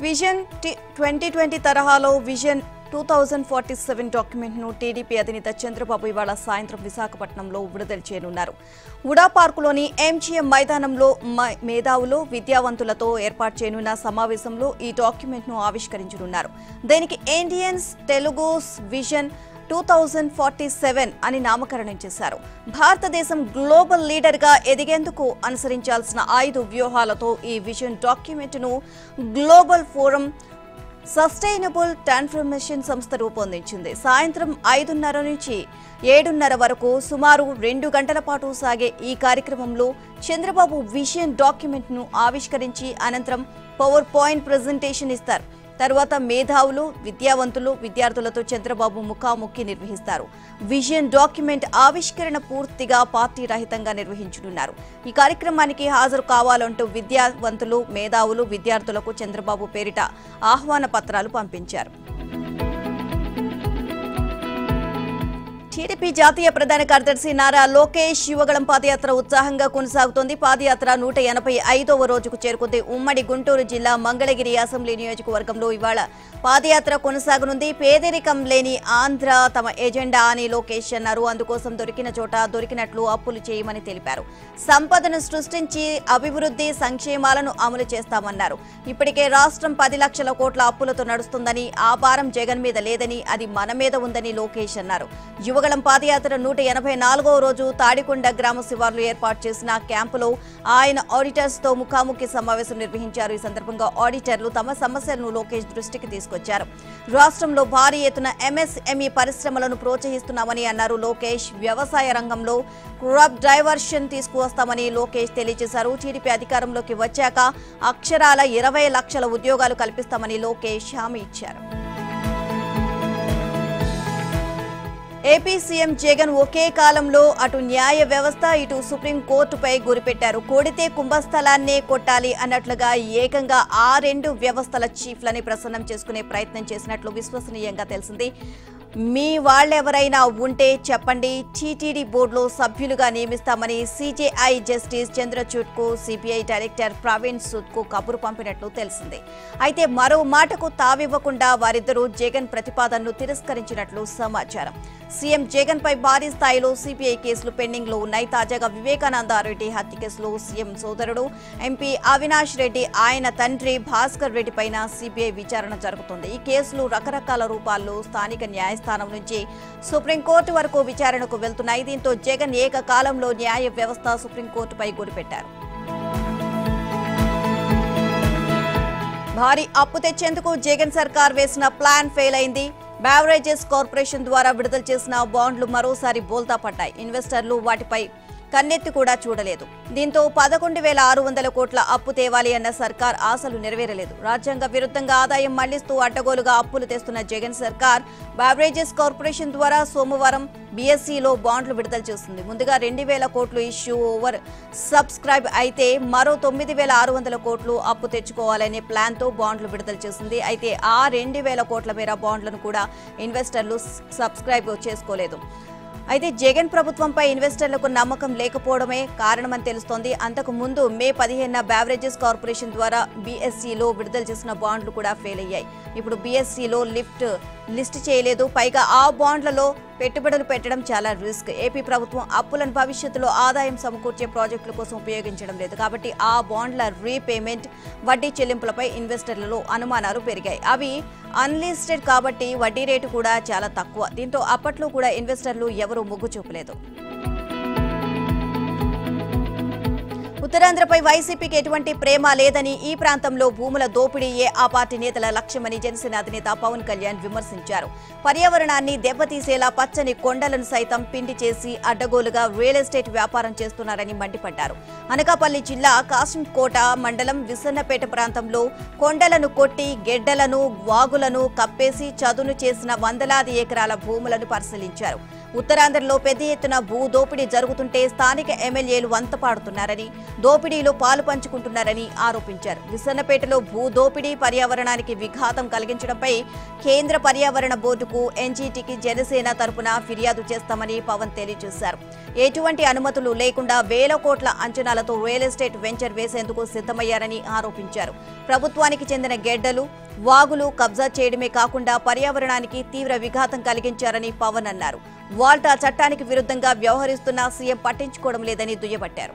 vision twenty twenty తరహాలో vision two thousand forty seven డాక్యుమెంట్ను TDP అధినేత చంద్రబాబు ఇవాళ సాయంత్రం విశాఖపట్నంలో విడుదల చేయనున్నారు ఉడా పార్కులోని ఎంజీఎం మైదానంలో మ- మేధావులు విద్యావంతులతో ఏర్పాటు చేయనున్న సమావేశంలో ఈ డాక్యుమెంట్ను ఆవిష్కరించనున్నారు దీనికి Indians Telugus vision two thousand forty seven అని నామకరణం చేశారు భారతదేశం గ్లోబల్ లీడర్గా ఎదిగేందుకు అనుసరించాల్సిన ఐదు వ్యూహాలతో ఈ విజన్ డాక్యుమెంట్ను గ్లోబల్ ఫోరం సస్టైనబుల్ ట్రాన్స్ఫర్మేషన్ సంస్థ రూపొందించింది సాయంత్రం ఐదున్నర నుంచి ఏడున్నర వరకు సుమారు రెండు గంటల పాటు సాగే ఈ కార్యక్రమంలో చంద్రబాబు విజన్ డాక్యుమెంట్ను ఆవిష్కరించి అనంతరం పవర్ పాయింట్ ప్రజెంటేషన్ ఇస్తారు తర్వాత మేధావులు విద్యావంతులు విద్యార్థులతో చంద్రబాబు ముఖాముఖి నిర్వహిస్తారు విజన్ డాక్యుమెంట్ ఆవిష్కరణ పూర్తిగా పార్టీ రహితంగా నిర్వహించనున్నారు ఈ కార్యక్రమానికి హాజరు కావాలంటూ విద్యావంతులు మేధావులు విద్యార్థులకు చంద్రబాబు పేరిట ఆహ్వాన పత్రాలు పంపించారు టీడీపీ జాతీయ ప్రధాన కార్యదర్శి నారా లోకేష్ యువగళం పాదయాత్ర ఉత్సాహంగా కొనసాగుతోంది పాదయాత్ర నూట ఎనభై ఐదవ రోజుకు చేరుకుంది ఉమ్మడి గుంటూరు జిల్లా మంగళగిరి అసెంబ్లీ నియోజకవర్గంలో ఇవాళ పాదయాత్ర కొనసాగనుంది పేదరికం లేని ఆంధ్ర తమ ఎజెండా అని లోకేష్ అన్నారు అందుకోసం దొరికిన చోట దొరికినట్లు అప్పులు చేయమని తెలిపారు సంపదను సృష్టించి అభివృద్ధి సంక్షేమాలను అమలు చేస్తామన్నారు ఇప్పటికే రాష్ట్రం పది లక్షల కోట్ల అప్పులతో నడుస్తుందని ఆ భారం జగన్ మీద లేదని అది మన మీద ఉందని లోకేష్ అన్నారు యువగళం పాదయాత్ర నూట ఎనభై నాలుగవ రోజు తాడికొండ గ్రామ శివార్లు ఏర్పాటు చేసిన క్యాంపులో ఆయన ఆడిటర్స్ తో ముఖాముఖి సమావేశం నిర్వహించారు ఈ సందర్భంగా ఆడిటర్లు తమ సమస్యలను లోకేష్ దృష్టికి తీసుకొచ్చారు రాష్ట్రంలో భారీ ఎత్తున ఎంఎస్ఎంఈ పరిశ్రమలను ప్రోత్సహిస్తున్నామని అన్నారు లోకేష్ వ్యవసాయ రంగంలో క్రాప్ డైవర్షన్ తీసుకువస్తామని లోకేష్ తెలియజేశారు టీడీపీ అధికారంలోకి వచ్చాక అక్షరాల ఇరవై లక్షల ఉద్యోగాలు కల్పిస్తామని లోకేష్ హామీ ఇచ్చారు ఏపీ సీఎం జగన్ ఒకే కాలంలో అటు న్యాయ వ్యవస్థ ఇటు సుప్రీం కోర్టుపై గురిపెట్టారు కొడితే కుంభస్థలాన్నే కొట్టాలి అన్నట్లుగా ఏకంగా ఆ రెండు వ్యవస్థల చీఫ్లని ప్రసన్నం చేసుకునే ప్రయత్నం చేసినట్లు విశ్వసనీయంగా తెలిసింది మీ వాళ్ళెవరైనా ఉంటే చెప్పండి టీటీడీ బోర్డులో సభ్యులుగా నియమిస్తామని సీజేఐ జస్టిస్ చంద్రచూడ్కు సిబిఐ డైరెక్టర్ ప్రవీణ్ సూద్కు కబురు పంపినట్లు తెలిసింది అయితే మరో మాటకు తావివ్వకుండా వారిద్దరూ జగన్ ప్రతిపాదనను తిరస్కరించినట్లు సమాచారం సీఎం జగన్ పై భారీ స్థాయిలో సిబిఐ కేసులు పెండింగ్ లో ఉన్నాయి తాజాగా వివేకానంద రెడ్డి హత్య కేసులో సీఎం సోదరుడు ఎంపీ అవినాష్ రెడ్డి ఆయన తండ్రి భాస్కర్ రెడ్డి పైన సిబిఐ విచారణ జరుగుతుంది ఈ కేసులు రకరకాల రూపాల్లో స్థానిక న్యాయస్థానం నుంచి సుప్రీంకోర్టు వరకు విచారణకు వెళ్తున్నాయి దీంతో జగన్ ఏకకాలంలో న్యాయ వ్యవస్థ సుప్రీంకోర్టుపై గురిపెట్టారు భారీ అప్పు తెచ్చేందుకు జగన్ సర్కార్ వేసిన ప్లాన్ ఫెయిల్ అయింది బ్యావరేజెస్ కార్పొరేషన్ ద్వారా విడుదల చేసిన బాండ్లు మరోసారి బోల్తా పడ్డాయి ఇన్వెస్టర్లు వాటిపై కన్నెత్తి కూడా చూడలేదు దీంతో పదకొండు వేల ఆరు వందల కోట్ల అప్పు తేవాలి అన్న సర్కార్ ఆశలు నెరవేరలేదు రాజ్యాంగ విరుద్ధంగా ఆదాయం మళ్లిస్తూ అడ్డగోలుగా అప్పులు తెస్తున్న జగన్ సర్కార్ బ్యావరేజెస్ కార్పొరేషన్ ద్వారా సోమవారం బీఎస్సీలో బాండ్లు విడుదల చేస్తుంది ముందుగా రెండు వేల కోట్లు ఇష్యూ ఓవర్ సబ్స్క్రైబ్ అయితే మరో తొమ్మిది వేల ఆరు వందల కోట్లు అప్పు తెచ్చుకోవాలనే ప్లాన్తో బాండ్లు విడుదల చేసింది అయితే ఆ రెండు వేల కోట్ల మేర బాండ్లను కూడా ఇన్వెస్టర్లు సబ్స్క్రైబ్ చేసుకోలేదు అయితే జగన్ ప్రభుత్వంపై ఇన్వెస్టర్లకు నమ్మకం లేకపోవడమే కారణమని తెలుస్తోంది అంతకు ముందు మే పదిహేనున బ్యావరేజెస్ కార్పొరేషన్ ద్వారా బీఎస్సీలో విడుదల చేసిన బాండ్లు కూడా ఫెయిల్ అయ్యాయి ఇప్పుడు బీఎస్సీలో లిఫ్ట్ లిస్ట్ చేయలేదు పైగా ఆ బాండ్లలో పెట్టుబడులు పెట్టడం చాలా రిస్క్ ఏపీ ప్రభుత్వం అప్పులను భవిష్యత్తులో ఆదాయం సమకూర్చే ప్రాజెక్టుల కోసం ఉపయోగించడం లేదు కాబట్టి ఆ బాండ్ల రీపేమెంట్ వడ్డీ చెల్లింపులపై ఇన్వెస్టర్లలో అనుమానాలు పెరిగాయి అవి అన్లిస్టెడ్ కాబట్టి వడ్డీ రేటు కూడా చాలా తక్కువ దీంతో అప్పట్లో కూడా ఇన్వెస్టర్లు ఎవరూ మొగ్గు చూపలేదు ఉత్తరాంధ్రపై వైసీపీకి ఎటువంటి ప్రేమ లేదని ఈ ప్రాంతంలో భూముల దోపిడీయే ఆ పార్టీ నేతల లక్ష్యమని జనసేన అధినేత పవన్ కళ్యాణ్ విమర్శించారు పర్యావరణాన్ని దెబ్బతీసేలా పచ్చని కొండలను సైతం పిండి చేసి అడ్డగోలుగా రియల్ ఎస్టేట్ వ్యాపారం చేస్తున్నారని మండిపడ్డారు అనకాపల్లి జిల్లా కాసింకోట మండలం విసన్నపేట ప్రాంతంలో కొండలను కొట్టి గెడ్డలను వాగులను కప్పేసి చదును చేసిన వందలాది ఎకరాల భూములను పరిశీలించారు ఉత్తరాంధ్రలో పెద్ద ఎత్తున భూ దోపిడీ జరుగుతుంటే స్థానిక ఎమ్మెల్యేలు వంతపాడుతున్నారని దోపిడీలో పాలు పంచుకుంటున్నారని ఆరోపించారు విసన్నపేటలో భూ దోపిడీ పర్యావరణానికి విఘాతం కలిగించడంపై కేంద్ర పర్యావరణ బోర్డుకు ఎన్జీటీకి జనసేన తరపున ఫిర్యాదు చేస్తామని పవన్ తెలియజేశారు ఎటువంటి అనుమతులు లేకుండా వేల కోట్ల అంచనాలతో రియల్ ఎస్టేట్ వెంచర్ వేసేందుకు సిద్ధమయ్యారని ఆరోపించారు ప్రభుత్వానికి చెందిన గెడ్డలు వాగులు కబ్జా చేయడమే కాకుండా పర్యావరణానికి తీవ్ర విఘాతం కలిగించారని పవన్ అన్నారు వాల్టా చట్టానికి విరుద్ధంగా వ్యవహరిస్తున్న సీఎం పట్టించుకోవడం లేదని దుయ్యబట్టారు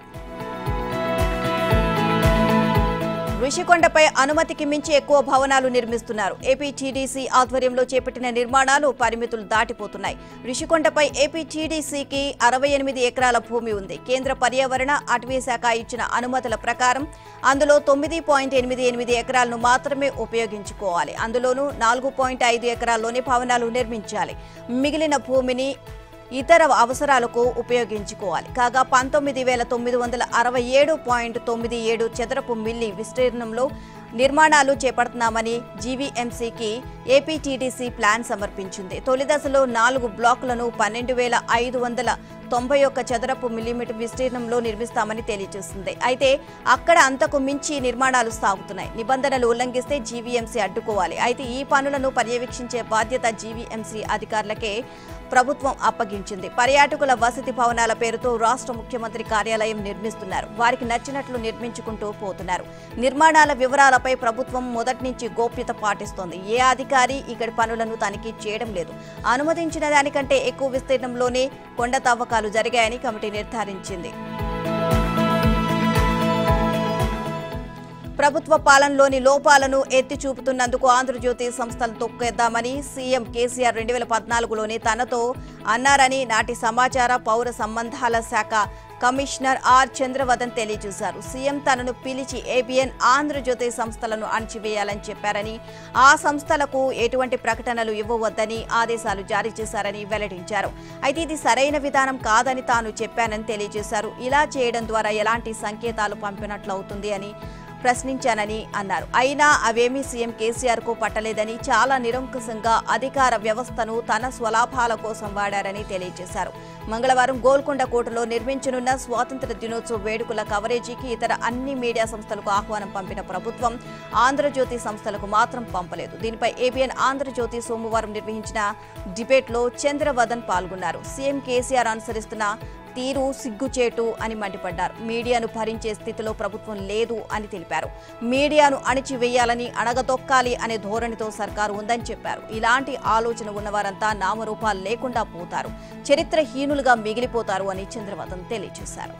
ఋషికొండపై అనుమతికి మించి ఎక్కువ భవనాలు నిర్మిస్తున్నారు ఏపీటీడీసీ ఆధ్వర్యంలో చేపట్టిన నిర్మాణాలు పరిమితులు దాటిపోతున్నాయి ఋషికొండపై ఏపీటీడీసీకి అరవై ఎనిమిది ఎకరాల భూమి ఉంది కేంద్ర పర్యావరణ అటవీ శాఖ ఇచ్చిన అనుమతుల ప్రకారం అందులో తొమ్మిది పాయింట్ ఎనిమిది ఎనిమిది ఎకరాలను మాత్రమే ఉపయోగించుకోవాలి అందులోనూ నాలుగు పాయింట్ ఐదు ఎకరాల్లోనే భవనాలు నిర్మించాలి మిగిలిన భూమిని ఇతర అవసరాలకు ఉపయోగించుకోవాలి కాగా పంతొమ్మిది వేల తొమ్మిది వందల అరవై ఏడు పాయింట్ తొమ్మిది ఏడు చదరపు మిల్లీ విస్తీర్ణంలో నిర్మాణాలు చేపడుతున్నామని జీవీఎంసీకి ఏపీటీడీసీ ప్లాన్ సమర్పించింది తొలి దశలో నాలుగు బ్లాకులను పన్నెండు వేల ఐదు వందల తొంభై ఒక్క చదరపు మిల్లీమీటర్ విస్తీర్ణంలో నిర్మిస్తామని తెలియజేస్తుంది అయితే అక్కడ అంతకు మించి నిర్మాణాలు సాగుతున్నాయి నిబంధనలు ఉల్లంఘిస్తే జీవీఎంసీ అడ్డుకోవాలి అయితే ఈ పనులను పర్యవేక్షించే బాధ్యత జీవీఎంసీ అధికారులకే ప్రభుత్వం అప్పగించింది పర్యాటకుల వసతి భవనాల పేరుతో రాష్ట్ర ముఖ్యమంత్రి కార్యాలయం నిర్మిస్తున్నారు వారికి నచ్చినట్లు నిర్మించుకుంటూ పోతున్నారు నిర్మాణాల వివరాలపై ప్రభుత్వం మొదటి నుంచి గోప్యత పాటిస్తోంది ఏ అధికారి ఇక్కడి పనులను తనిఖీ చేయడం లేదు అనుమతించిన దానికంటే ఎక్కువ విస్తీర్ణంలోనే కొండ తవ్వకాలు జరిగాయని కమిటీ నిర్ధారించింది ప్రభుత్వ పాలనలోని లోపాలను ఎత్తి చూపుతున్నందుకు ఆంధ్రజ్యోతి సంస్థను తొక్కేద్దామని సీఎం కేసీఆర్ రెండు వేల పద్నాలుగులోనే తనతో అన్నారని నాటి సమాచార పౌర సంబంధాల శాఖ కమిషనర్ ఆర్ చంద్రవదన్ తెలియజేశారు సీఎం తనను పిలిచి ఏబిఎన్ ఆంధ్రజ్యోతి సంస్థలను అణచివేయాలని చెప్పారని ఆ సంస్థలకు ఎటువంటి ప్రకటనలు ఇవ్వవద్దని ఆదేశాలు జారీ చేశారని వెల్లడించారు అయితే ఇది సరైన విధానం కాదని తాను చెప్పానని తెలియజేశారు ఇలా చేయడం ద్వారా ఎలాంటి సంకేతాలు పంపినట్లవుతుంది అని ప్రశ్నించానని అన్నారు అయినా అవేమీ సీఎం కేసీఆర్ కు పట్టలేదని చాలా నిరంకుశంగా అధికార వ్యవస్థను తన స్వలాభాల కోసం వాడారని తెలియజేశారు మంగళవారం గోల్కొండ కోటలో నిర్మించనున్న స్వాతంత్ర దినోత్సవ వేడుకల కవరేజీకి ఇతర అన్ని మీడియా సంస్థలకు ఆహ్వానం పంపిన ప్రభుత్వం ఆంధ్రజ్యోతి సంస్థలకు మాత్రం పంపలేదు దీనిపై ఏబిఎన్ ఆంధ్రజ్యోతి సోమవారం నిర్వహించిన డిబేట్లో చంద్రవదన్ పాల్గొన్నారు సీఎం కేసీఆర్ అనుసరిస్తున్న తీరు సిగ్గుచేటు అని మండిపడ్డారు మీడియాను భరించే స్థితిలో ప్రభుత్వం లేదు అని తెలిపారు మీడియాను అణిచివేయాలని అణగదొక్కాలి అనే ధోరణితో సర్కారు ఉందని చెప్పారు ఇలాంటి ఆలోచన ఉన్నవారంతా నామరూపాలు లేకుండా పోతారు చరిత్రహీనులుగా మిగిలిపోతారు అని చంద్రవదన్ తెలియజేశారు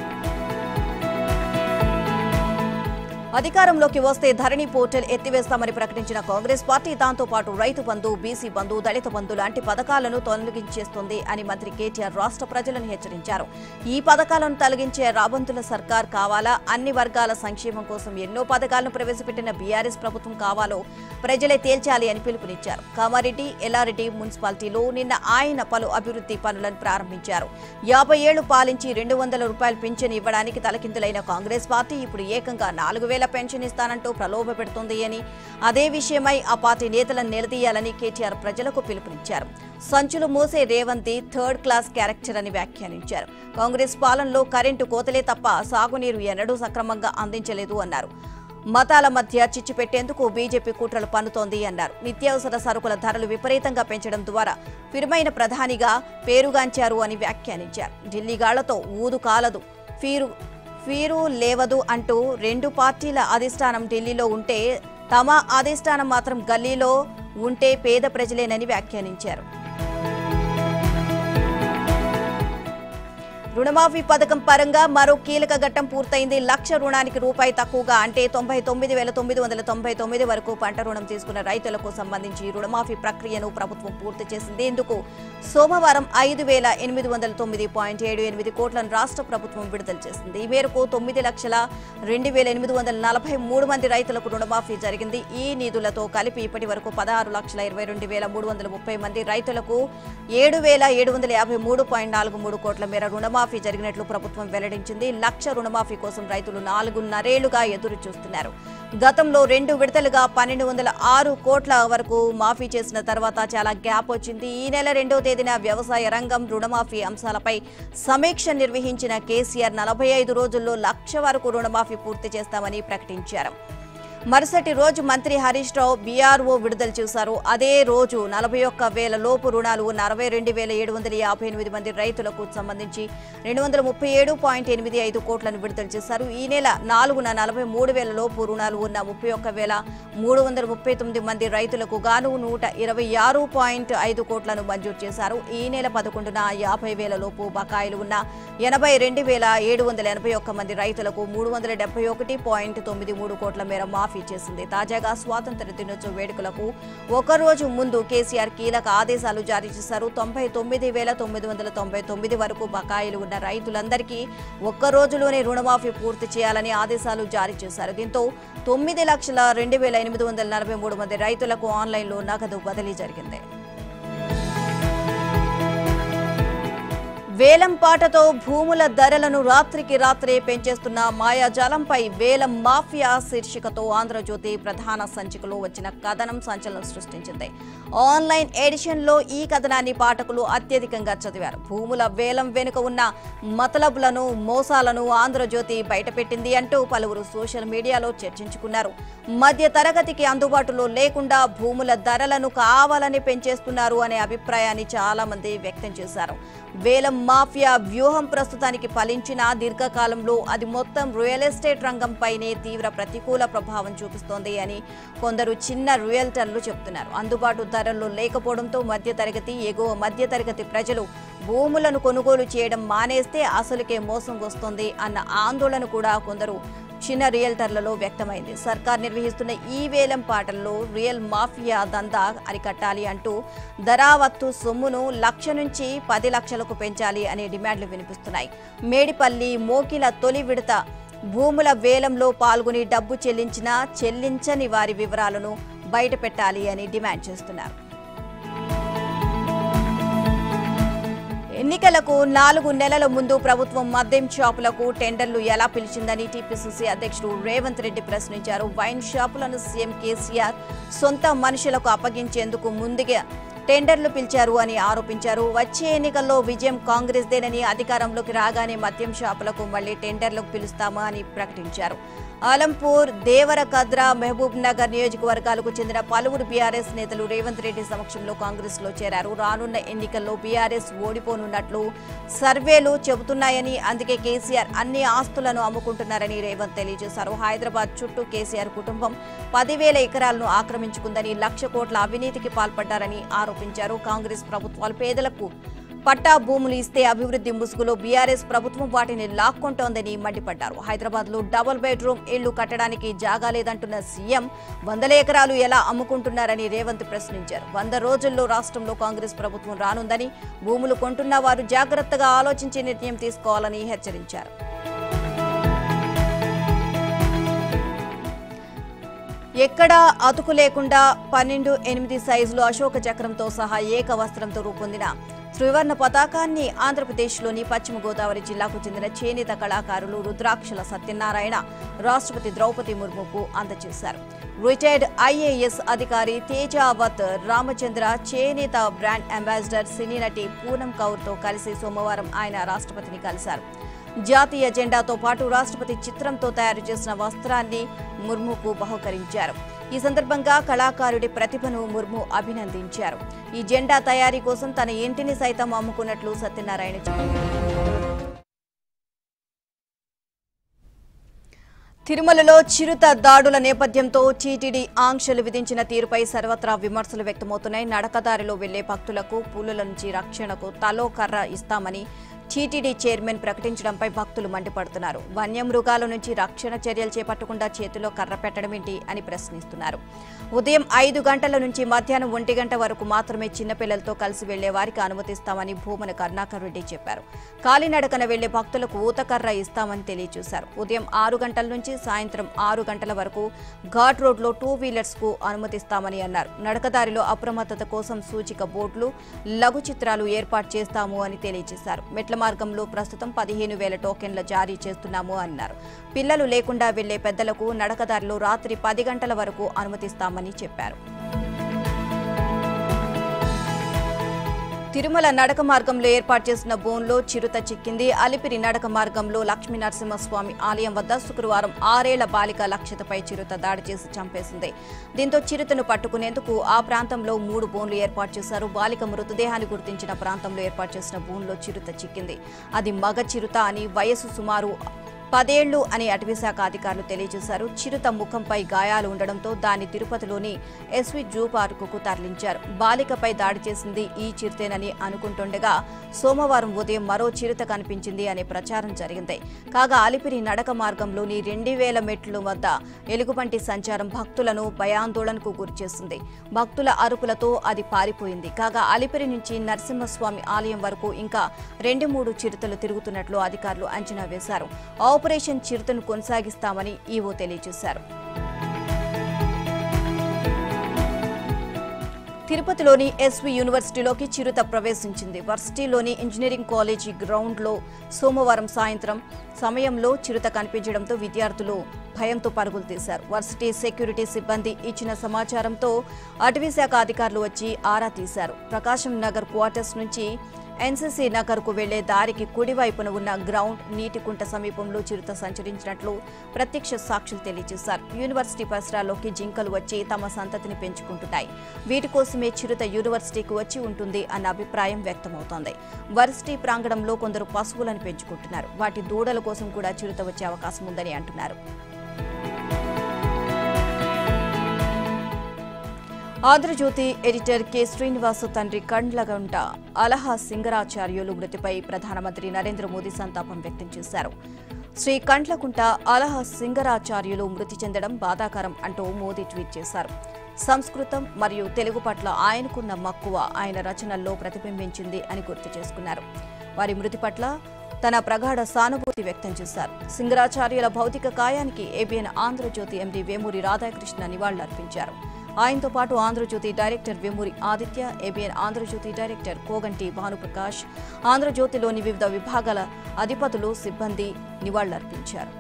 అధికారంలోకి వస్తే ధరణి పోర్టల్ ఎత్తివేస్తామని ప్రకటించిన కాంగ్రెస్ పార్టీ దాంతో పాటు రైతు బంధు బీసీ బంధు దళిత బంధు లాంటి పథకాలను తొలగించేస్తుంది అని మంత్రి కేటీఆర్ రాష్ట్ర ప్రజలను హెచ్చరించారు ఈ పథకాలను తొలగించే రాబంతుల సర్కార్ కావాలా అన్ని వర్గాల సంక్షేమం కోసం ఎన్నో పథకాలను ప్రవేశపెట్టిన బీఆర్ఎస్ ప్రభుత్వం కావాలో ప్రజలే తేల్చాలి అని పిలుపునిచ్చారు కామారెడ్డి ఎల్లారెడ్డి మున్సిపాలిటీలో నిన్న ఆయన పలు అభివృద్ధి పనులను ప్రారంభించారు యాభై ఏళ్లు పాలించి రెండు వందల రూపాయలు పింఛన్ ఇవ్వడానికి తలకిందులైన కాంగ్రెస్ పార్టీ ఇప్పుడు ఏకంగా నాలుగు వేల పెన్షన్ ఇస్తానంటూ ప్రలోభ పెడుతోంది అని అదే విషయమై ఆ పార్టీ నేతలను నిలదీయాలని కేటీఆర్ ప్రజలకు పిలుపునిచ్చారు సంచులు మోసే రేవంతి థర్డ్ క్లాస్ క్యారెక్టర్ అని వ్యాఖ్యానించారు కాంగ్రెస్ పాలనలో కరెంటు కోతలే తప్ప సాగునీరు ఎన్నడూ సక్రమంగా అందించలేదు అన్నారు మతాల మధ్య చిచ్చు పెట్టేందుకు బీజేపీ కుట్రలు పన్నుతోంది అన్నారు నిత్యావసర సరుకుల ధరలు విపరీతంగా పెంచడం ద్వారా ఫిరుమైన ప్రధానిగా పేరుగాంచారు అని వ్యాఖ్యానించారు ఢిల్లీ గాళ్లతో ఊదు కాలదు ఫీరు ఫీరు లేవదు అంటూ రెండు పార్టీల అధిష్టానం ఢిల్లీలో ఉంటే తమ అధిష్టానం మాత్రం గల్లీలో ఉంటే పేద ప్రజలేనని వ్యాఖ్యానించారు రుణమాఫీ పథకం పరంగా మరో కీలక ఘట్టం పూర్తయింది లక్ష రుణానికి రూపాయి తక్కువగా అంటే తొంభై తొమ్మిది వేల తొమ్మిది వందల తొంభై తొమ్మిది వరకు పంట రుణం తీసుకున్న రైతులకు సంబంధించి రుణమాఫీ ప్రక్రియను ప్రభుత్వం పూర్తి చేసింది ఇందుకు సోమవారం ఐదు వేల ఎనిమిది వందల తొమ్మిది పాయింట్ ఏడు ఎనిమిది కోట్లను రాష్ట్ర ప్రభుత్వం విడుదల చేసింది ఈ మేరకు తొమ్మిది లక్షల రెండు వేల ఎనిమిది వందల నలభై మూడు మంది రైతులకు రుణమాఫీ జరిగింది ఈ నిధులతో కలిపి ఇప్పటి వరకు పదహారు లక్షల ఇరవై రెండు వేల మూడు వందల ముప్పై మంది రైతులకు ఏడు వేల ఏడు వందల యాభై మూడు పాయింట్ నాలుగు మూడు కోట్ల మేర రుణమాఫీ జరిగినట్లు ప్రభుత్వం వెల్లడించింది లక్ష రుణమాఫీ కోసం రైతులు నాలుగున్నరేళ్లుగా ఎదురు చూస్తున్నారు గతంలో రెండు విడతలుగా పన్నెండు వందల ఆరు కోట్ల వరకు మాఫీ చేసిన తర్వాత చాలా గ్యాప్ వచ్చింది ఈ నెల రెండో తేదీన వ్యవసాయ రంగం రుణమాఫీ అంశాలపై సమీక్ష నిర్వహించిన కేసీఆర్ నలభై ఐదు రోజుల్లో లక్ష వరకు రుణమాఫీ పూర్తి చేస్తామని ప్రకటించారు మరుసటి రోజు మంత్రి హరీష్ రావు బీఆర్ఓ విడుదల చేశారు అదే రోజు నలభై ఒక్క వేల లోపు రుణాలు ఉన్న అరవై రెండు వేల ఏడు వందల యాభై ఎనిమిది మంది రైతులకు సంబంధించి రెండు వందల ముప్పై ఏడు పాయింట్ ఎనిమిది ఐదు కోట్లను విడుదల చేశారు ఈ నెల నాలుగున నలభై మూడు వేల లోపు రుణాలు ఉన్న ముప్పై ఒక్క వేల మూడు వందల ముప్పై తొమ్మిది మంది రైతులకు గాను నూట ఇరవై ఆరు పాయింట్ ఐదు కోట్లను మంజూరు చేశారు ఈ నెల పదకొండున యాభై వేల లోపు బకాయిలు ఉన్న ఎనభై రెండు వేల ఏడు వందల ఎనభై ఒక్క మంది రైతులకు మూడు వందల డెబ్బై ఒకటి పాయింట్ తొమ్మిది మూడు కోట్ల మేర మాఫీ చేసింది తాజాగా స్వాతంత్ర దినోత్సవ వేడుకలకు ఒక రోజు ముందు కేసీఆర్ కీలక ఆదేశాలు జారీ చేశారు తొంభై తొమ్మిది వేల తొమ్మిది వందల తొంభై తొమ్మిది వరకు బకాయిలు ఉన్న రైతులందరికీ ఒక్క రోజులోనే రుణమాఫీ పూర్తి చేయాలని ఆదేశాలు జారీ చేశారు దీంతో తొమ్మిది లక్షల రెండు వేల ఎనిమిది వందల నలభై మూడు మంది రైతులకు ఆన్లైన్లో నగదు బదిలీ జరిగింది వేలం పాటతో భూముల ధరలను రాత్రికి రాత్రే పెంచేస్తున్న మాయాజాలంపై వేలం మాఫియా శీర్షికతో ఆంధ్రజ్యోతి ప్రధాన సంచికలో వచ్చిన కథనం సంచలనం సృష్టించింది ఆన్లైన్ ఎడిషన్లో ఈ కథనాన్ని పాఠకులు అత్యధికంగా చదివారు భూముల వేలం వెనుక ఉన్న మతలబులను మోసాలను ఆంధ్రజ్యోతి బయటపెట్టింది అంటూ పలువురు సోషల్ మీడియాలో చర్చించుకున్నారు మధ్య తరగతికి అందుబాటులో లేకుండా భూముల ధరలను కావాలని పెంచేస్తున్నారు అనే అభిప్రాయాన్ని చాలా మంది వ్యక్తం చేశారు వేలం మాఫియా వ్యూహం ప్రస్తుతానికి ఫలించిన దీర్ఘకాలంలో అది మొత్తం రియల్ ఎస్టేట్ రంగంపైనే తీవ్ర ప్రతికూల ప్రభావం చూపిస్తోంది అని కొందరు చిన్న రియల్టర్లు చెబుతున్నారు అందుబాటు ధరల్లో లేకపోవడంతో మధ్యతరగతి ఎగువ మధ్యతరగతి ప్రజలు భూములను కొనుగోలు చేయడం మానేస్తే అసలుకే మోసం వస్తోంది అన్న ఆందోళన కూడా కొందరు చిన్న రియల్టర్లలో వ్యక్తమైంది సర్కార్ నిర్వహిస్తున్న ఈ వేలం పాటల్లో రియల్ మాఫియా దందా అరికట్టాలి అంటూ ధరావత్తు సొమ్మును లక్ష నుంచి పది లక్షలకు పెంచాలి అనే డిమాండ్లు వినిపిస్తున్నాయి మేడిపల్లి మోకిల తొలి విడత భూముల వేలంలో పాల్గొని డబ్బు చెల్లించినా చెల్లించని వారి వివరాలను బయటపెట్టాలి అని డిమాండ్ చేస్తున్నారు ఎన్నికలకు నాలుగు నెలల ముందు ప్రభుత్వం మద్యం షాపులకు టెండర్లు ఎలా పిలిచిందని టీపీసీసీ అధ్యక్షుడు రేవంత్ రెడ్డి ప్రశ్నించారు వైన్ షాపులను సీఎం కేసీఆర్ సొంత మనుషులకు అప్పగించేందుకు ముందుగా టెండర్లు పిలిచారు అని ఆరోపించారు వచ్చే ఎన్నికల్లో విజయం కాంగ్రెస్దేనని అధికారంలోకి రాగానే మద్యం షాపులకు మళ్లీ టెండర్లకు పిలుస్తామా అని ప్రకటించారు ఆలంపూర్ దేవరకద్ర మహబూబ్ నగర్ నియోజకవర్గాలకు చెందిన పలువురు బీఆర్ఎస్ నేతలు రేవంత్ రెడ్డి సమక్షంలో కాంగ్రెస్ లో చేరారు రానున్న ఎన్నికల్లో బీఆర్ఎస్ ఓడిపోనున్నట్లు సర్వేలు చెబుతున్నాయని అందుకే కేసీఆర్ అన్ని ఆస్తులను అమ్ముకుంటున్నారని రేవంత్ తెలియజేశారు హైదరాబాద్ చుట్టూ కేసీఆర్ కుటుంబం పదివేల ఎకరాలను ఆక్రమించుకుందని లక్ష కోట్ల అవినీతికి పాల్పడ్డారని ఆరోపించారు కాంగ్రెస్ ప్రభుత్వాలు పేదలకు పట్టా భూములు ఇస్తే అభివృద్ధి ముసుగులో బీఆర్ఎస్ ప్రభుత్వం వాటిని లాక్కొంటోందని మండిపడ్డారు హైదరాబాద్ లో డబుల్ బెడ్రూమ్ ఇళ్లు కట్టడానికి జాగా లేదంటున్న సీఎం వందల ఎకరాలు ఎలా అమ్ముకుంటున్నారని రేవంత్ ప్రశ్నించారు వంద రోజుల్లో రాష్ట్రంలో కాంగ్రెస్ ప్రభుత్వం రానుందని భూములు కొంటున్న వారు జాగ్రత్తగా ఆలోచించి నిర్ణయం తీసుకోవాలని హెచ్చరించారు ఎక్కడా అతుకు లేకుండా పన్నెండు ఎనిమిది సైజులో అశోక చక్రంతో సహా ఏక వస్త్రంతో రూపొందిన త్రివర్ణ పతాకాన్ని ఆంధ్రప్రదేశ్లోని పశ్చిమ గోదావరి జిల్లాకు చెందిన చేనేత కళాకారులు రుద్రాక్షల సత్యనారాయణ రాష్ట్రపతి ద్రౌపది ముర్ముకు అందజేశారు రిటైర్డ్ ఐఏఎస్ అధికారి తేజావత్ రామచంద్ర చేనేత బ్రాండ్ అంబాసిడర్ సినీ నటి పూనం కౌర్తో కలిసి సోమవారం ఆయన రాష్ట్రపతిని కలిశారు జాతీయ జెండాతో పాటు రాష్ట్రపతి చిత్రంతో తయారు చేసిన వస్త్రాన్ని ముర్ముకు బహుకరించారు ఈ సందర్భంగా కళాకారుడి ప్రతిభను ముర్ము అభినందించారు ఈ జెండా తయారీ కోసం తన ఇంటిని సైతం అమ్ముకున్నట్లు సత్యనారాయణ చెప్పారు తిరుమలలో చిరుత దాడుల నేపథ్యంతో టీటీడీ ఆంక్షలు విధించిన తీరుపై సర్వత్రా విమర్శలు వ్యక్తమవుతున్నాయి నడకదారిలో వెళ్లే భక్తులకు పులుల నుంచి రక్షణకు తలో కర్ర ఇస్తామని టీటీడీ చైర్మన్ ప్రకటించడంపై భక్తులు మండిపడుతున్నారు వన్యమృగాల నుంచి రక్షణ చర్యలు చేపట్టకుండా చేతిలో కర్ర పెట్టడమేంటి అని ప్రశ్నిస్తున్నారు ఉదయం ఐదు గంటల నుంచి మధ్యాహ్నం ఒంటి గంట వరకు మాత్రమే చిన్నపిల్లలతో కలిసి వెళ్లే వారికి అనుమతిస్తామని భూమన కరుణాకర్ రెడ్డి చెప్పారు కాలినడకన వెళ్లే భక్తులకు ఊతకర్ర ఇస్తామని తెలియజేశారు ఉదయం ఆరు గంటల నుంచి సాయంత్రం ఆరు గంటల వరకు ఘాట్ రోడ్లో టూ వీలర్స్ కు అనుమతిస్తామని అన్నారు నడకదారిలో అప్రమత్తత కోసం సూచిక బోర్డులు లఘు చిత్రాలు ఏర్పాటు చేస్తాము అని తెలియజేశారు మెట్ల మార్గంలో ప్రస్తుతం పదిహేను వేల టోకెన్ల జారీ చేస్తున్నాము అన్నారు పిల్లలు లేకుండా వెళ్లే పెద్దలకు నడకదారిలో రాత్రి పది గంటల వరకు అనుమతిస్తామని చెప్పారు తిరుమల నడక మార్గంలో ఏర్పాటు చేసిన బోన్లో చిరుత చిక్కింది అలిపిరి నడక మార్గంలో లక్ష్మీ నరసింహస్వామి ఆలయం వద్ద శుక్రవారం ఆరేళ్ల బాలిక లక్షితపై చిరుత దాడి చేసి చంపేసింది దీంతో చిరుతను పట్టుకునేందుకు ఆ ప్రాంతంలో మూడు బోన్లు ఏర్పాటు చేశారు బాలిక మృతదేహాన్ని గుర్తించిన ప్రాంతంలో ఏర్పాటు చేసిన బోన్లో చిరుత చిక్కింది అది మగ చిరుత అని వయసు సుమారు పదేళ్లు అని అటవీశాఖ అధికారులు తెలియజేశారు చిరుత ముఖంపై గాయాలు ఉండడంతో దాన్ని తిరుపతిలోని ఎస్వి జూ పార్కుకు తరలించారు బాలికపై దాడి చేసింది ఈ చిరుతేనని అనుకుంటుండగా సోమవారం ఉదయం మరో చిరుత కనిపించింది అనే ప్రచారం జరిగింది కాగా అలిపిరి నడక మార్గంలోని రెండు వేల మెట్ల వద్ద ఎలుగుబంటి సంచారం భక్తులను భయాందోళనకు గురిచేసింది భక్తుల అరుపులతో అది పారిపోయింది కాగా అలిపిరి నుంచి నరసింహస్వామి ఆలయం వరకు ఇంకా రెండు మూడు చిరుతలు తిరుగుతున్నట్లు అధికారులు అంచనా వేశారు ఆపరేషన్ చిరుతను కొనసాగిస్తామని ఈవో తెలియజేశారు తిరుపతిలోని ఎస్వి యూనివర్సిటీలోకి చిరుత ప్రవేశించింది వర్సిటీలోని ఇంజనీరింగ్ కాలేజీ గ్రౌండ్లో సోమవారం సాయంత్రం సమయంలో చిరుత కనిపించడంతో విద్యార్థులు భయంతో పరుగులు తీశారు వర్సిటీ సెక్యూరిటీ సిబ్బంది ఇచ్చిన సమాచారంతో అటవీశాఖ అధికారులు వచ్చి ఆరా తీశారు ప్రకాశం నగర్ క్వార్టర్స్ నుంచి ఎన్సీసీ నగర్కు వెళ్లే దారికి కుడివైపున ఉన్న గ్రౌండ్ నీటికుంట సమీపంలో చిరుత సంచరించినట్లు ప్రత్యక్ష సాక్షులు తెలియజేశారు యూనివర్సిటీ పరిసరాల్లోకి జింకలు వచ్చి తమ సంతతిని పెంచుకుంటున్నాయి వీటి కోసమే చిరుత యూనివర్సిటీకి వచ్చి ఉంటుంది అన్న అభిప్రాయం వ్యక్తమవుతోంది వర్సిటీ ప్రాంగణంలో కొందరు పశువులను పెంచుకుంటున్నారు వాటి దూడల కోసం కూడా చిరుత వచ్చే అవకాశం ఉందని అంటున్నారు ఆంధ్రజ్యోతి ఎడిటర్ కె శ్రీనివాస తండ్రి కండ్లగంట అలహా సింగరాచార్యులు మృతిపై ప్రధానమంత్రి నరేంద్ర మోదీ సంతాపం వ్యక్తం చేశారు శ్రీ కండ్లకుంట అలహ సింగరాచార్యులు మృతి చెందడం బాధాకరం అంటూ మోదీ ట్వీట్ చేశారు సంస్కృతం మరియు తెలుగు పట్ల ఆయనకున్న మక్కువ ఆయన రచనల్లో ప్రతిబింబించింది అని గుర్తు చేసుకున్నారు వారి మృతి పట్ల తన ప్రగాఢ సానుభూతి వ్యక్తం చేశారు సింగరాచార్యుల భౌతిక కాయానికి ఏబిఎన్ ఆంధ్రజ్యోతి ఎండీ వేమూరి రాధాకృష్ణ నివాళులర్పించారు ఆయనతో పాటు Andhrajyothi director Vemuri Aditya ABN Andhrajyothi director Koganti Bhanuprakash ఆంధ్రజ్యోతిలోని వివిధ విభాగాల అధిపతులు సిబ్బంది నివాళులర్పించారు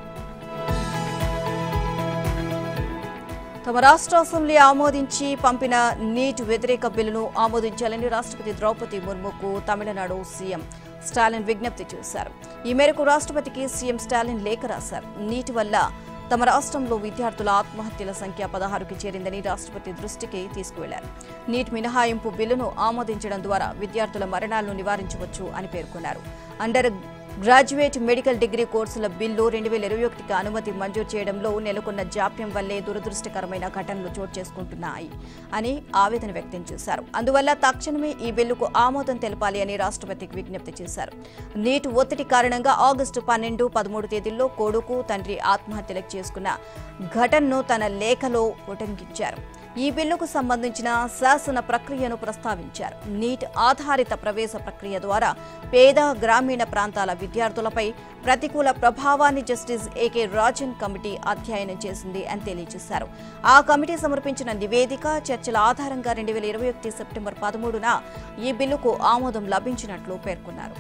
తమ రాష్ట్ర అసెంబ్లీ ఆమోదించి పంపిన నీట్ వ్యతిరేక బిల్లును ఆమోదించాలని రాష్ట్రపతి ద్రౌపది ముర్ముకు తమిళనాడు సీఎం స్టాలిన్ విజ్ఞప్తి చేశారు ఈ మేరకు రాష్ట్రపతికి సీఎం స్టాలిన్ లేఖ రాశారు నీటి వల్ల తమ రాష్ట్రంలో విద్యార్థుల ఆత్మహత్యల సంఖ్య పదహారుకి చేరిందని రాష్ట్రపతి దృష్టికి తీసుకువెళ్లారు నీట్ మినహాయింపు బిల్లును ఆమోదించడం ద్వారా విద్యార్థుల మరణాలను నివారించవచ్చు అని పేర్కొన్నారు అండర్ గ్రాడ్యుయేట్ మెడికల్ డిగ్రీ కోర్సుల బిల్లు రెండు వేల ఇరవై ఒకటికి అనుమతి మంజూరు చేయడంలో నెలకొన్న జాప్యం వల్లే దురదృష్టకరమైన ఘటనలు చోటు చేసుకుంటున్నాయి అని ఆవేదన వ్యక్తం చేశారు అందువల్ల తక్షణమే ఈ బిల్లుకు ఆమోదం తెలపాలి అని రాష్ట్రపతికి విజ్ఞప్తి చేశారు నీట్ ఒత్తిడి కారణంగా ఆగస్టు పన్నెండు పదమూడు తేదీల్లో కొడుకు తండ్రి ఆత్మహత్యలకు చేసుకున్న ఘటనను తన లేఖలో ఉటంకించారు ఈ బిల్లుకు సంబంధించిన శాసన ప్రక్రియను ప్రస్తావించారు నీట్ ఆధారిత ప్రవేశ ప్రక్రియ ద్వారా పేద గ్రామీణ ప్రాంతాల విద్యార్థులపై ప్రతికూల ప్రభావాన్ని జస్టిస్ ఏకే రాజన్ కమిటీ అధ్యయనం చేసింది అని తెలియజేశారు ఆ కమిటీ సమర్పించిన నివేదిక చర్చల ఆధారంగా రెండు వేల ఇరవై ఒకటి సెప్టెంబర్ పదమూడున ఈ బిల్లుకు ఆమోదం లభించినట్లు పేర్కొన్నారు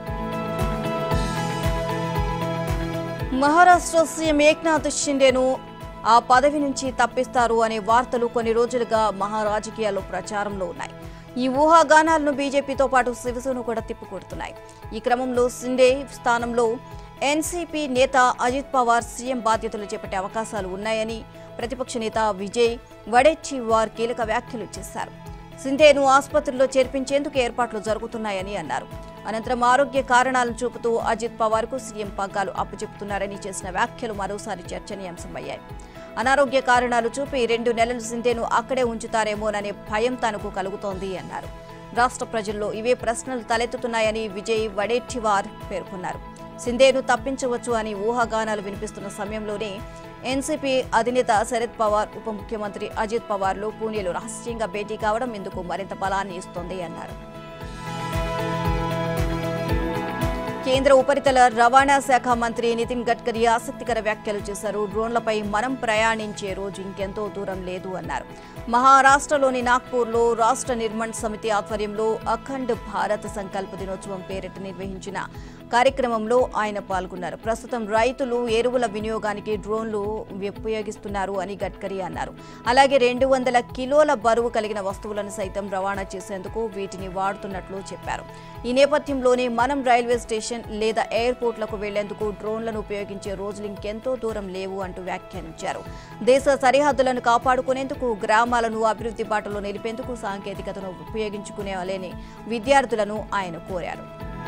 మహారాష్ట్ర సీఎం ఏక్నాథ్ షిండేను ఆ పదవి నుంచి తప్పిస్తారు అనే వార్తలు కొన్ని రోజులుగా మహారాజకీయాల్లో ప్రచారంలో ఉన్నాయి ఈ ఊహాగానాలను బీజేపీతో పాటు శివసేన కూడా తిప్పికొడుతున్నాయి ఈ క్రమంలో షిండే స్థానంలో ఎన్సీపీ నేత అజిత్ పవార్ సీఎం బాధ్యతలు చేపట్టే అవకాశాలు ఉన్నాయని ప్రతిపక్ష నేత విజయ్ వడెచ్చివార్ కీలక వ్యాఖ్యలు చేశారు సింధేను ఆసుపత్రిలో చేర్పించేందుకు ఏర్పాట్లు జరుగుతున్నాయని అన్నారు అనంతరం ఆరోగ్య కారణాలను చూపుతూ అజిత్ పవార్ కు సీఎం పగ్గాలు అప్పచెపుతున్నారని చేసిన వ్యాఖ్యలు మరోసారి చర్చనీయాంశమయ్యాయి అనారోగ్య కారణాలు చూపి రెండు నెలలు సింధేను అక్కడే ఉంచుతారేమోననే భయం తనకు కలుగుతోంది అన్నారు రాష్ట్ర ప్రజల్లో ఇవే ప్రశ్నలు తలెత్తుతున్నాయని విజయ్ వడేఠివార్ పేర్కొన్నారు సింధేను తప్పించవచ్చు అని ఊహాగానాలు వినిపిస్తున్న సమయంలోనే ఎన్సీపీ అధినేత శరద్ పవార్ ఉప ముఖ్యమంత్రి అజిత్ పవార్లు పూణేలో రహస్యంగా భేటీ కావడం ఇందుకు మరింత బలాన్ని ఇస్తోంది అన్నారు కేంద్ర ఉపరితల రవాణా శాఖ మంత్రి నితిన్ గడ్కరీ ఆసక్తికర వ్యాఖ్యలు చేశారు డ్రోన్లపై మనం ప్రయాణించే రోజు ఇంకెంతో దూరం లేదు అన్నారు మహారాష్ట్రలోని నాగ్పూర్లో రాష్ట్ర నిర్మాణ సమితి ఆధ్వర్యంలో అఖండ్ భారత్ సంకల్ప దినోత్సవం పేరిట నిర్వహించిన కార్యక్రమంలో ఆయన పాల్గొన్నారు ప్రస్తుతం రైతులు ఎరువుల వినియోగానికి డ్రోన్లు ఉపయోగిస్తున్నారు అని గడ్కరీ అన్నారు అలాగే రెండు వందల కిలోల బరువు కలిగిన వస్తువులను సైతం రవాణా చేసేందుకు వీటిని వాడుతున్నట్లు చెప్పారు ఈ నేపథ్యంలోనే మనం రైల్వే స్టేషన్ లేదా ఎయిర్పోర్ట్లకు వెళ్లేందుకు డ్రోన్లను ఉపయోగించే రోజులు ఇంకెంతో దూరం లేవు అంటూ వ్యాఖ్యానించారు దేశ సరిహద్దులను కాపాడుకునేందుకు గ్రామాలను అభివృద్ధి బాటలో నిలిపేందుకు సాంకేతికతను ఉపయోగించుకునేలేని విద్యార్థులను ఆయన కోరారు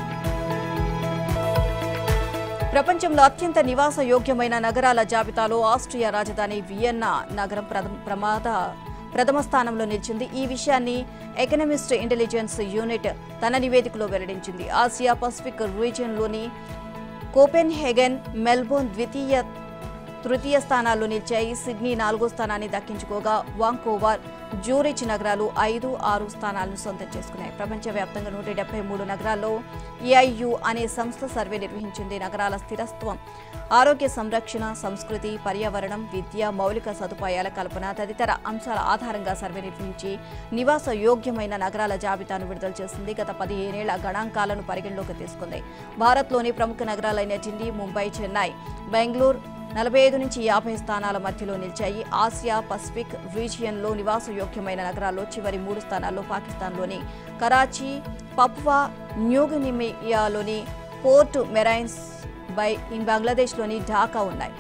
ప్రపంచంలో అత్యంత నివాస యోగ్యమైన నగరాల జాబితాలో ఆస్ట్రియా రాజధాని వియన్నా నగరం ప్రథమ ప్రమాద ప్రథమ స్థానంలో నిలిచింది ఈ విషయాన్ని ఎకనమిస్ట్ ఇంటెలిజెన్స్ యూనిట్ తన నివేదికలో వెల్లడించింది ఆసియా పసిఫిక్ రీజియన్లోని కోపెన్హెగెన్ మెల్బోర్న్ ద్వితీయ తృతీయ స్థానాల్లో నిలిచాయి సిడ్నీ నాలుగో స్థానాన్ని దక్కించుకోగా వాంకోవర్ జూరిచ్ నగరాలు ఐదు ఆరు స్థానాలను సొంతం చేసుకున్నాయి ప్రపంచవ్యాప్తంగా నూట డెబ్బై మూడు నగరాల్లో ఏఐయు అనే సంస్థ సర్వే నిర్వహించింది నగరాల స్థిరత్వం ఆరోగ్య సంరక్షణ సంస్కృతి పర్యావరణం విద్య మౌలిక సదుపాయాల కల్పన తదితర అంశాల ఆధారంగా సర్వే నిర్వహించి నివాస యోగ్యమైన నగరాల జాబితాను విడుదల చేసింది గత పదిహేనేళ్ల గణాంకాలను పరిగణలోకి తీసుకుంది భారత్లోని ప్రముఖ నగరాలైన ఢిల్లీ ముంబై చెన్నై బెంగళూరు నలభై ఐదు నుంచి యాభై స్థానాల మధ్యలో నిలిచాయి ఆసియా పసిఫిక్ రీజియన్లో నివాస యోగ్యమైన నగరాల్లో చివరి మూడు స్థానాల్లో పాకిస్తాన్లోని కరాచీ పప్వా న్యూగినిమియాలోని పోర్ట్ మెరైన్స్ బై బంగ్లాదేశ్లోని ఢాకా ఉన్నాయి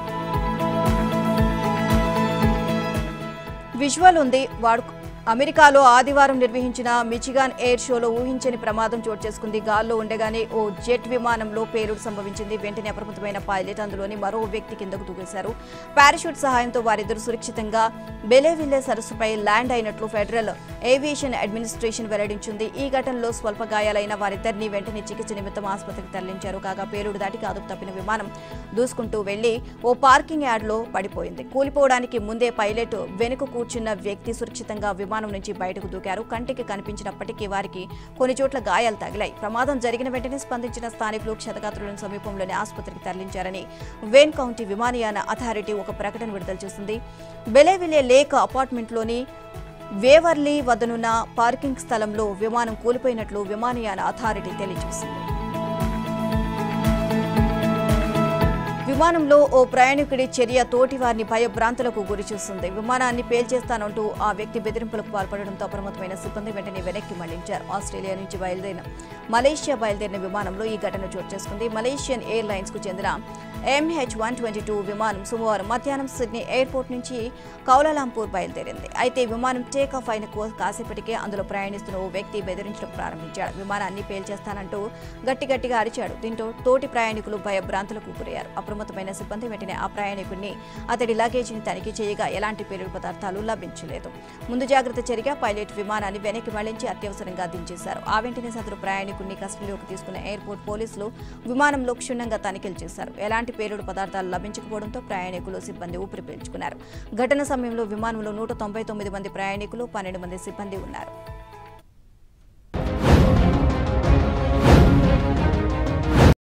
విజువల్ ఉంది వాడు అమెరికాలో ఆదివారం నిర్వహించిన మిచిగాన్ ఎయిర్ షోలో ఊహించని ప్రమాదం చోటు చేసుకుంది గాల్లో ఉండగానే ఓ జెట్ విమానంలో పేలుడు సంభవించింది వెంటనే అప్రమత్తమైన పైలట్ అందులోని మరో వ్యక్తి కిందకు దూకేశారు పారాషూట్ సహాయంతో వారిద్దరు సురక్షితంగా బెలేవిల్లే సరస్సుపై ల్యాండ్ అయినట్లు ఫెడరల్ ఏవియేషన్ అడ్మినిస్ట్రేషన్ వెల్లడించింది ఈ ఘటనలో స్వల్ప గాయాలైన వారిద్దరిని వెంటనే చికిత్స నిమిత్తం ఆసుపత్రికి తరలించారు కాగా పేలుడు దాటికి అదుపు తప్పిన విమానం దూసుకుంటూ వెళ్లి ఓ పార్కింగ్ యార్డ్లో పడిపోయింది కూలిపోవడానికి ముందే పైలట్ వెనుక కూర్చున్న వ్యక్తి సురక్షితంగా విమానం నుంచి బయటకు దూకారు కంటికి కనిపించినప్పటికీ వారికి కొన్ని చోట్ల గాయాలు తగిలాయి ప్రమాదం జరిగిన వెంటనే స్పందించిన స్థానికులు క్షతగాత్రులను సమీపంలోని ఆసుపత్రికి తరలించారని వేన్ కౌంటీ విమానయాన అథారిటీ ఒక ప్రకటన విడుదల చేసింది బెలేవిలే లేక్ అపార్ట్మెంట్లోని వేవర్లీ వద్దనున్న పార్కింగ్ స్థలంలో విమానం కూలిపోయినట్లు విమానయాన అథారిటీ తెలియజేసింది విమానంలో ఓ ప్రయాణికుడి చర్య తోటివారిని భయభ్రాంతులకు గురిచేస్తుంది విమానాన్ని పేల్చేస్తానంటూ ఆ వ్యక్తి బెదిరింపులకు పాల్పడడంతో అప్రమత్తమైన సిబ్బంది వెంటనే వెనక్కి మళ్లించారు ఆస్ట్రేలియా నుంచి బయలుదేరిన మలేషియా బయలుదేరిన విమానంలో ఈ ఘటన చోటు చేసుకుంది మలేషియన్ ఎయిర్ లైన్స్ కు చెందిన ఎంహెచ్ వన్ ట్వంటీ టూ విమానం సోమవారం మధ్యాహ్నం సిడ్నీ ఎయిర్పోర్ట్ నుంచి కౌలాలంపూర్ బయలుదేరింది అయితే విమానం టేక్ ఆఫ్ అయిన కో- కాసేపటికే అందులో ప్రయాణిస్తున్న ఓ వ్యక్తి బెదిరించడం ప్రారంభించాడు విమానాన్ని పేల్చేస్తానంటూ గట్టి గట్టిగా అరిచాడు దీంతో తోటి ప్రయాణికులు భయభ్రాంతులకు గురయ్యారు అప్రమత్తమైన సిబ్బంది వెంటనే ఆ ప్రయాణికుడిని అతడి లగేజీని తనిఖీ చేయగా ఎలాంటి పేలుడు పదార్థాలు లభించలేదు ముందు జాగ్రత్త చర్యగా పైలట్ విమానాన్ని వెనక్కి మళ్లించి అత్యవసరంగా దించేశారు ఆ వెంటనే సదరు ప్రయాణికుడిని కస్టడీలోకి తీసుకున్న ఎయిర్పోర్ట్ పోలీసులు విమానంలో క్షుణ్ణంగా తనిఖీలు చేశారు ఎలాంటి పేలుడు పదార్థాలు లభించకపోవడంతో ప్రయాణికులు సిబ్బంది ఊపిరి పీల్చుకున్నారు ఘటన సమయంలో విమానంలో నూట తొంభై తొమ్మిది మంది ప్రయాణికులు పన్నెండు మంది సిబ్బంది ఉన్నారు